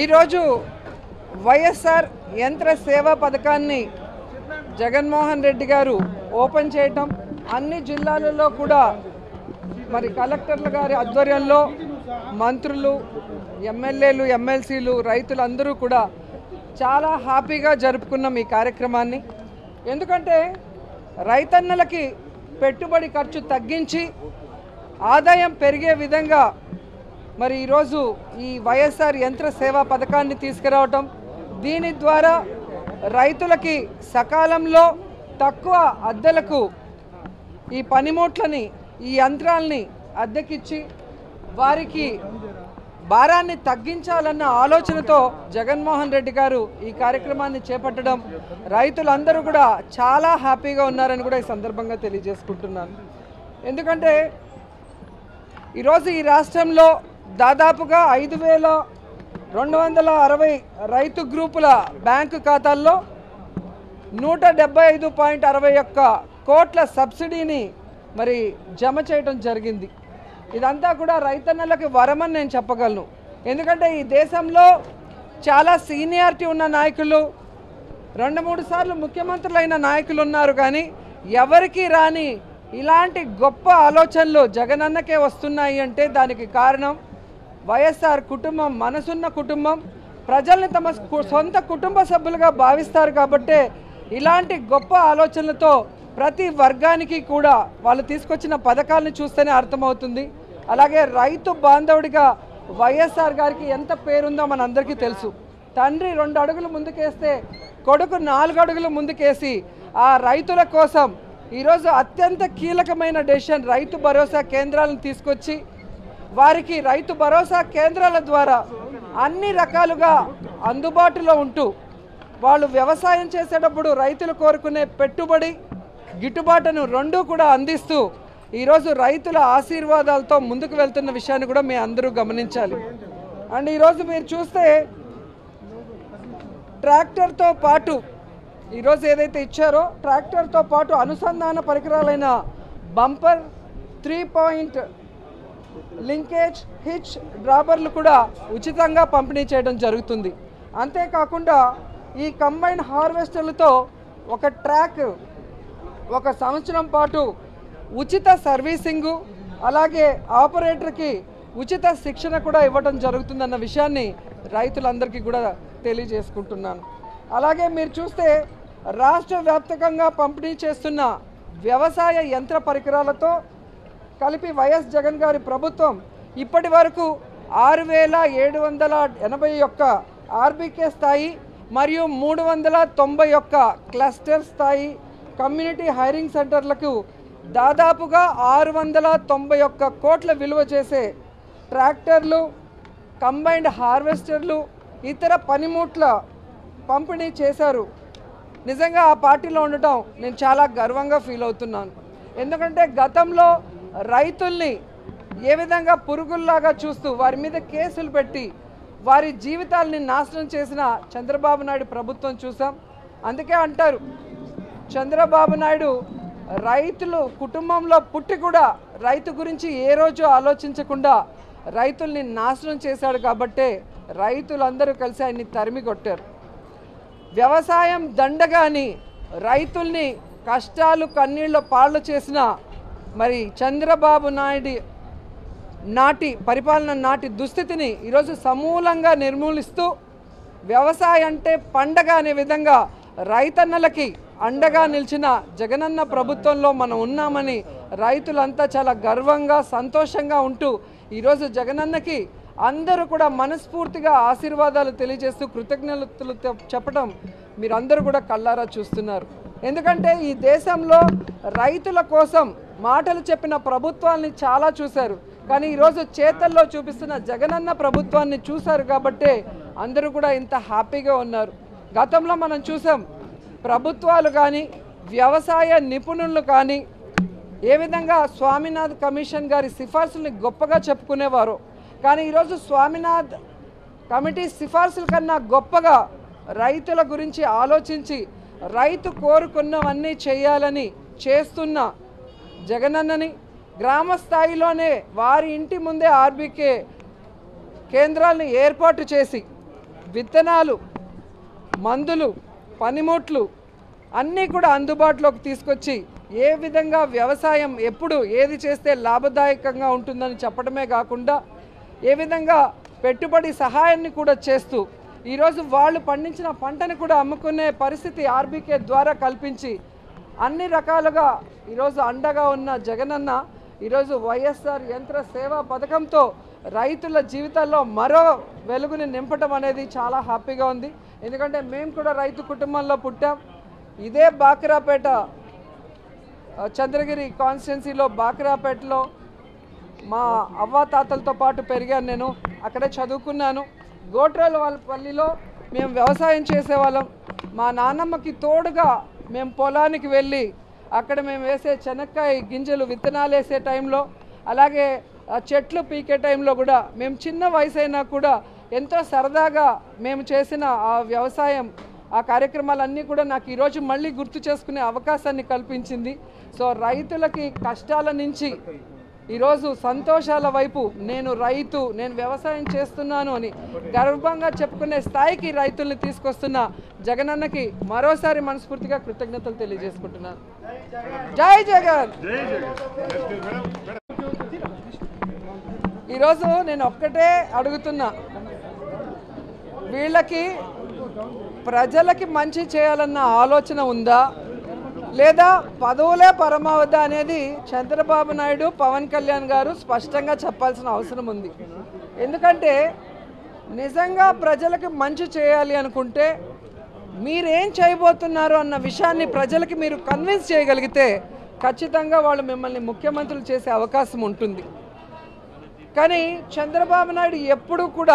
ఈరోజు వైఎస్ఆర్ యంత్ర సేవా పథకాన్ని జగన్మోహన్ రెడ్డి గారు ఓపెన్ చేయటం అన్ని జిల్లాలలో కూడా మరి కలెక్టర్ల గారి ఆధ్వర్యంలో మంత్రులు ఎమ్మెల్యేలు ఎమ్మెల్సీలు రైతులందరూ కూడా చాలా హ్యాపీగా జరుపుకున్నాం ఈ కార్యక్రమాన్ని ఎందుకంటే రైతన్నలకి పెట్టుబడి ఖర్చు తగ్గించి ఆదాయం పెరిగే విధంగా మరి ఈరోజు ఈ వైఎస్ఆర్ యంత్ర సేవా పథకాన్ని తీసుకురావటం దీని ద్వారా రైతులకి సకాలంలో తక్కువ అద్దెలకు ఈ పనిముట్లని ఈ యంత్రాల్ని అద్దెకిచ్చి వారికి భారాన్ని తగ్గించాలన్న ఆలోచనతో జగన్మోహన్ రెడ్డి గారు ఈ కార్యక్రమాన్ని చేపట్టడం రైతులందరూ కూడా చాలా హ్యాపీగా ఉన్నారని కూడా ఈ సందర్భంగా తెలియజేసుకుంటున్నాను ఎందుకంటే ఈరోజు ఈ రాష్ట్రంలో దాదాపుగా ఐదు వేల రెండు వందల అరవై రైతు గ్రూపుల బ్యాంకు ఖాతాల్లో నూట డెబ్బై ఐదు పాయింట్ అరవై ఒక్క కోట్ల సబ్సిడీని మరి జమ చేయడం జరిగింది ఇదంతా కూడా రైతన్నలకి వరమని నేను చెప్పగలను ఎందుకంటే ఈ దేశంలో చాలా సీనియారిటీ ఉన్న నాయకులు రెండు మూడు సార్లు ముఖ్యమంత్రులైన నాయకులు ఉన్నారు కానీ ఎవరికి రాని ఇలాంటి గొప్ప ఆలోచనలు జగనన్నకే వస్తున్నాయి అంటే దానికి కారణం వైఎస్ఆర్ కుటుంబం మనసున్న కుటుంబం ప్రజల్ని తమ కు- సొంత కుటుంబ సభ్యులుగా భావిస్తారు కాబట్టే ఇలాంటి గొప్ప ఆలోచనలతో ప్రతి వర్గానికి కూడా వాళ్ళు తీసుకొచ్చిన పథకాలను చూస్తేనే అర్థమవుతుంది అలాగే రైతు బాంధవుడిగా వైఎస్ఆర్ గారికి ఎంత పేరుందో మనందరికీ తెలుసు తండ్రి రెండు అడుగులు ముందుకేస్తే కొడుకు నాలుగు అడుగులు ముందుకేసి ఆ రైతుల కోసం ఈరోజు అత్యంత కీలకమైన డెసిషన్ రైతు భరోసా కేంద్రాలను తీసుకొచ్చి వారికి రైతు భరోసా కేంద్రాల ద్వారా అన్ని రకాలుగా అందుబాటులో ఉంటూ వాళ్ళు వ్యవసాయం చేసేటప్పుడు రైతులు కోరుకునే పెట్టుబడి గిట్టుబాటును రెండూ కూడా అందిస్తూ ఈరోజు రైతుల ఆశీర్వాదాలతో ముందుకు వెళ్తున్న విషయాన్ని కూడా మీ అందరూ గమనించాలి అండ్ ఈరోజు మీరు చూస్తే ట్రాక్టర్తో పాటు ఈరోజు ఏదైతే ఇచ్చారో ట్రాక్టర్తో పాటు అనుసంధాన పరికరాలైన bumper three point linkage hitch డ్రాబర్లు కూడా ఉచితంగా పంపిణీ చేయడం జరుగుతుంది అంతేకాకుండా ఈ కంబైన్ హార్వెస్టర్లతో ఒక ట్రాక్ ఒక సంవత్సరం పాటు ఉచిత సర్వీసింగు అలాగే ఆపరేటర్కి ఉచిత శిక్షణ కూడా ఇవ్వడం జరుగుతుందన్న విషయాన్ని రైతులందరికీ కూడా తెలియజేసుకుంటున్నాను అలాగే మీరు చూస్తే రాష్ట్ర వ్యాప్తంగా పంపిణీ చేస్తున్న వ్యవసాయ యంత్ర పరికరాలతో కలిపి వైఎస్ జగన్ గారి ప్రభుత్వం ఇప్పటి వరకు ఆరు వేల ఏడు వందల ఎనభై ఒక్క ఆర్బీకే స్థాయి మరియు మూడు వందల తొంభై ఒక్క క్లస్టర్ స్థాయి కమ్యూనిటీ హైరింగ్ సెంటర్లకు దాదాపుగా ఆరు వందల తొంభై ఒక్క కోట్ల విలువ చేసే ట్రాక్టర్లు కంబైన్డ్ హార్వెస్టర్లు ఇతర పనిముట్ల పంపిణీ చేశారు నిజంగా ఆ పార్టీలో ఉండటం నేను చాలా గర్వంగా ఫీల్ అవుతున్నాను ఎందుకంటే గతంలో రైతుల్ని ఏ విధంగా పురుగుల్లాగా చూస్తూ వారి మీద కేసులు పెట్టి వారి జీవితాల్ని నాశనం చేసిన చంద్రబాబు నాయుడు ప్రభుత్వం చూసాం అందుకే అంటారు చంద్రబాబు నాయుడు రైతులు కుటుంబంలో పుట్టి కూడా రైతు గురించి ఏ రోజు ఆలోచించకుండా రైతుల్ని నాశనం చేశాడు కాబట్టే రైతులందరూ కలిసి ఆయన్ని తరిమి కొట్టారు వ్యవసాయం దండగాని రైతుల్ని కష్టాలు కన్నీళ్ళ పాళ్ళు చేసిన మరి చంద్రబాబు నాయుడు నాటి పరిపాలన నాటి దుస్థితిని ఈరోజు సమూలంగా నిర్మూలిస్తూ వ్యవసాయం అంటే పండగ అనే విధంగా రైతన్నలకి అండగా నిలిచిన జగనన్న ప్రభుత్వంలో మనం ఉన్నామని రైతులంతా చాలా గర్వంగా సంతోషంగా ఉంటూ ఈరోజు జగనన్నకి అందరూ కూడా మనస్ఫూర్తిగా ఆశీర్వాదాలు తెలియజేస్తూ కృతజ్ఞతలు తె- చెప్పడం మీరందరూ కూడా కళ్ళారా చూస్తున్నారు ఎందుకంటే ఈ దేశంలో రైతుల కోసం మాటలు చెప్పిన ప్రభుత్వాల్ని చాలా చూశారు కానీ ఈరోజు చేతల్లో చూపిస్తున్న జగనన్న ప్రభుత్వాన్ని చూశారు కాబట్టే అందరూ కూడా ఇంత హ్యాపీగా ఉన్నారు గతంలో మనం చూసాం ప్రభుత్వాలు కానీ వ్యవసాయ నిపుణులు కానీ ఏ విధంగా స్వామినాథ్ కమిషన్ గారి సిఫార్సుల్ని గొప్పగా చెప్పుకునేవారు కానీ ఈరోజు స్వామినాథ్ కమిటీ సిఫార్సుల కన్నా గొప్పగా రైతుల గురించి ఆలోచించి రైతు కోరుకున్నవన్నీ చేయాలని చేస్తున్న జగనన్నని గ్రామ స్థాయిలోనే వారి ఇంటి ముందే ఆర్బీకే కేంద్రాలను ఏర్పాటు చేసి విత్తనాలు మందులు పనిముట్లు అన్నీ కూడా అందుబాటులోకి తీసుకొచ్చి ఏ విధంగా వ్యవసాయం ఎప్పుడు ఏది చేస్తే లాభదాయకంగా ఉంటుందని చెప్పడమే కాకుండా ఏ విధంగా పెట్టుబడి సహాయాన్ని కూడా చేస్తూ ఈరోజు వాళ్ళు పండించిన పంటను కూడా అమ్ముకునే పరిస్థితి ఆర్బీకే ద్వారా కల్పించి అన్ని రకాలుగా ఈరోజు అండగా ఉన్న జగనన్న ఈరోజు వైఎస్ఆర్ యంత్ర సేవా పథకంతో రైతుల జీవితాల్లో మరో వెలుగుని నింపటం అనేది చాలా హ్యాపీగా ఉంది ఎందుకంటే మేము కూడా రైతు కుటుంబంలో పుట్టాం ఇదే బాక్రాపేట ఆ, చంద్రగిరి కాన్స్టిట్యున్సీలో బాక్రాపేటలో మా అవ్వాతాతలతో పాటు పెరిగాను నేను అక్కడే చదువుకున్నాను గోట్రాల వాళ్ళ పల్లిలో మేము వ్యవసాయం చేసేవాళ్ళం మా నాన్నమ్మకి తోడుగా మేము పొలానికి వెళ్ళి అక్కడ మేము వేసే చెనక్కాయ గింజలు విత్తనాలు వేసే టైంలో అలాగే ఆ చెట్లు పీకే టైంలో కూడా మేము చిన్న వయసు అయినా కూడా ఎంతో సరదాగా మేము చేసిన ఆ వ్యవసాయం ఆ కార్యక్రమాలన్నీ కూడా నాకు ఈరోజు మళ్ళీ గుర్తు చేసుకునే అవకాశాన్ని కల్పించింది సో రైతులకి కష్టాల నుంచి ఈరోజు సంతోషాల వైపు నేను రైతు నేను వ్యవసాయం చేస్తున్నాను అని గర్వంగా చెప్పుకునే స్థాయికి రైతుల్ని తీసుకొస్తున్న జగనన్నకి మరోసారి మనస్ఫూర్తిగా కృతజ్ఞతలు తెలియజేసుకుంటున్నాను జై జగన్ ఈరోజు నేను ఒక్కటే అడుగుతున్నా వీళ్ళకి ప్రజలకి మంచి చేయాలన్న ఆలోచన ఉందా లేదా పదవులే పరమావధి అనేది చంద్రబాబు నాయుడు పవన్ కళ్యాణ్ గారు స్పష్టంగా చెప్పాల్సిన అవసరం ఉంది ఎందుకంటే నిజంగా ప్రజలకు మంచి చేయాలి అనుకుంటే మీరేం చేయబోతున్నారు అన్న విషయాన్ని ప్రజలకి మీరు కన్విన్స్ చేయగలిగితే ఖచ్చితంగా వాళ్ళు మిమ్మల్ని ముఖ్యమంత్రులు చేసే అవకాశం ఉంటుంది కానీ చంద్రబాబు నాయుడు ఎప్పుడూ కూడా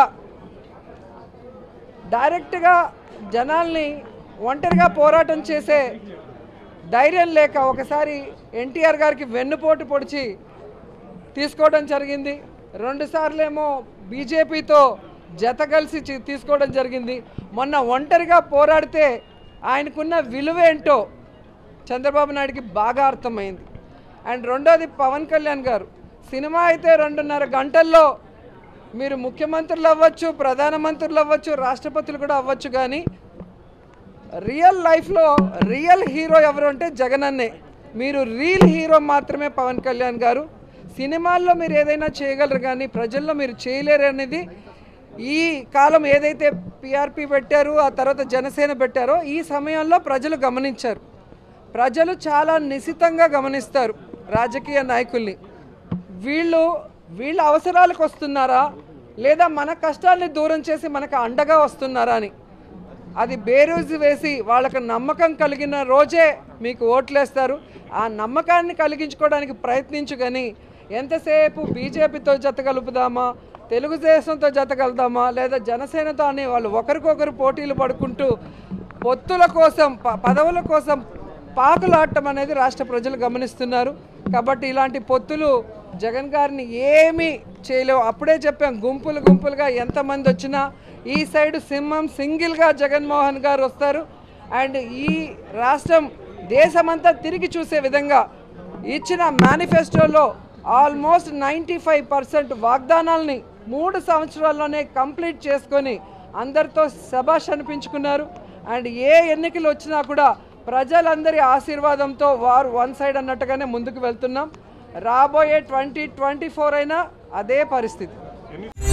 డైరెక్ట్గా జనాల్ని ఒంటరిగా పోరాటం చేసే ధైర్యం లేక ఒకసారి ఎన్టీఆర్ గారికి వెన్నుపోటు పొడిచి తీసుకోవడం జరిగింది రెండుసార్లు ఏమో బీజేపీతో జత కలిసి చి- తీసుకోవడం జరిగింది మొన్న ఒంటరిగా పోరాడితే ఆయనకున్న విలువ ఏంటో చంద్రబాబు నాయుడికి బాగా అర్థమైంది అండ్ రెండోది పవన్ కళ్యాణ్ గారు సినిమా అయితే రెండున్నర గంటల్లో మీరు ముఖ్యమంత్రులు అవ్వచ్చు ప్రధానమంత్రులు అవ్వచ్చు రాష్ట్రపతులు కూడా అవ్వచ్చు కానీ రియల్ లైఫ్లో రియల్ హీరో ఎవరు అంటే జగనన్నే మీరు రియల్ హీరో మాత్రమే పవన్ కళ్యాణ్ గారు సినిమాల్లో మీరు ఏదైనా చేయగలరు కానీ ప్రజల్లో మీరు చేయలేరు అనేది ఈ కాలం ఏదైతే పిఆర్పి పెట్టారు ఆ తర్వాత జనసేన పెట్టారో ఈ సమయంలో ప్రజలు గమనించారు ప్రజలు చాలా నిశితంగా గమనిస్తారు రాజకీయ నాయకుల్ని వీళ్ళు వీళ్ళ అవసరాలకు వస్తున్నారా లేదా మన కష్టాల్ని దూరం చేసి మనకు అండగా వస్తున్నారా అని అది బేరోజు వేసి వాళ్ళకి నమ్మకం కలిగిన రోజే మీకు ఓట్లేస్తారు ఆ నమ్మకాన్ని కలిగించుకోవడానికి ప్రయత్నించు కానీ ఎంతసేపు బీజేపీతో జత కలుపుదామా తెలుగుదేశంతో జత కలుదామా లేదా జనసేనతో అని వాళ్ళు ఒకరికొకరు పోటీలు పడుకుంటూ పొత్తుల కోసం ప- పదవుల కోసం పాకులాడటం అనేది రాష్ట్ర ప్రజలు గమనిస్తున్నారు కాబట్టి ఇలాంటి పొత్తులు జగన్ గారిని ఏమీ చేయలేవు అప్పుడే చెప్పాం గుంపులు గుంపులుగా ఎంతమంది వచ్చినా ఈ సైడ్ సింహం సింగిల్గా జగన్మోహన్ గారు వస్తారు అండ్ ఈ రాష్ట్రం దేశమంతా తిరిగి చూసే విధంగా ఇచ్చిన మేనిఫెస్టోలో ఆల్మోస్ట్ నైంటీ ఫైవ్ పర్సెంట్ వాగ్దానాల్ని మూడు సంవత్సరాల్లోనే కంప్లీట్ చేసుకొని అందరితో శబాష్ అనిపించుకున్నారు అండ్ ఏ ఎన్నికలు వచ్చినా కూడా ప్రజలందరి ఆశీర్వాదంతో వారు వన్ సైడ్ అన్నట్టుగానే ముందుకు వెళ్తున్నాం రాబోయే ట్వంటీ ట్వంటీ ఫోర్ అయినా అదే పరిస్థితి